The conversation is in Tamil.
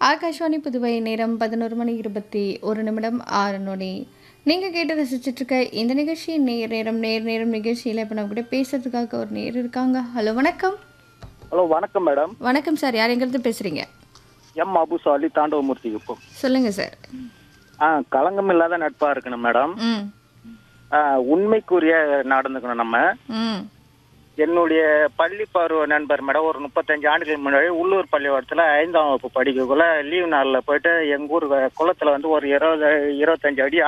ஆகாஷ்வாணி புதுவை நேரம் பதினோரு மணி இருபத்தி ஒரு நிமிடம் ஆறு நொடி நீங்கள் கேட்டு ரசிச்சிட்டு இருக்க இந்த நிகழ்ச்சி நேர் நேரம் நேர் நேரம் நிகழ்ச்சியில் இப்போ நம்ம கூட பேசுறதுக்காக ஒரு நேர் இருக்காங்க ஹலோ வணக்கம் ஹலோ வணக்கம் மேடம் வணக்கம் சார் யார் எங்கிறது பேசுகிறீங்க எம் அபுசாலி தாண்டவமூர்த்தி இப்போ சொல்லுங்கள் சார் ஆ களங்கம் இல்லாத நட்பா இருக்கணும் மேடம் ம் ஆ, உண்மைக்குரிய நடந்துக்கணும் நம்ம ம் என்னுடைய பள்ளி பருவ நண்பர் மேடம் ஒரு முப்பத்தஞ்சு ஆண்டுகளுக்கு முன்னாடி உள்ளூர் பள்ளிக்கூடத்தில் ஐந்தாம் வகுப்பு படிக்கக்குள்ள லீவ் நாளில் போயிட்டு எங்கள் ஊர் குளத்தில் வந்து ஒரு இருபது இருபத்தஞ்சு அடி